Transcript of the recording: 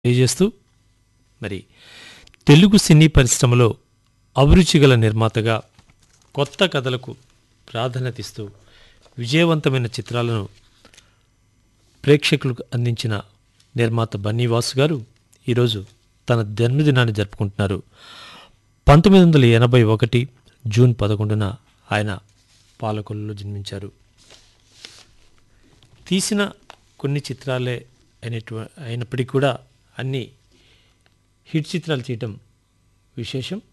తెలియజేస్తూ మరి తెలుగు సినీ పరిశ్రమలో అభిరుచి గల నిర్మాతగా కొత్త కథలకు ప్రాధాన్యత ఇస్తూ విజయవంతమైన చిత్రాలను ప్రేక్షకులకు అందించిన నిర్మాత బన్నీవాసు గారు ఈరోజు తన జన్మదినాన్ని జరుపుకుంటున్నారు పంతొమ్మిది వందల ఎనభై ఒకటి జూన్ పదకొండున ఆయన పాలకొల్లులో జన్మించారు తీసిన కొన్ని చిత్రాలే అయినటు అయినప్పటికీ కూడా అన్ని హిట్ చిత్రాలు చేయటం విశేషం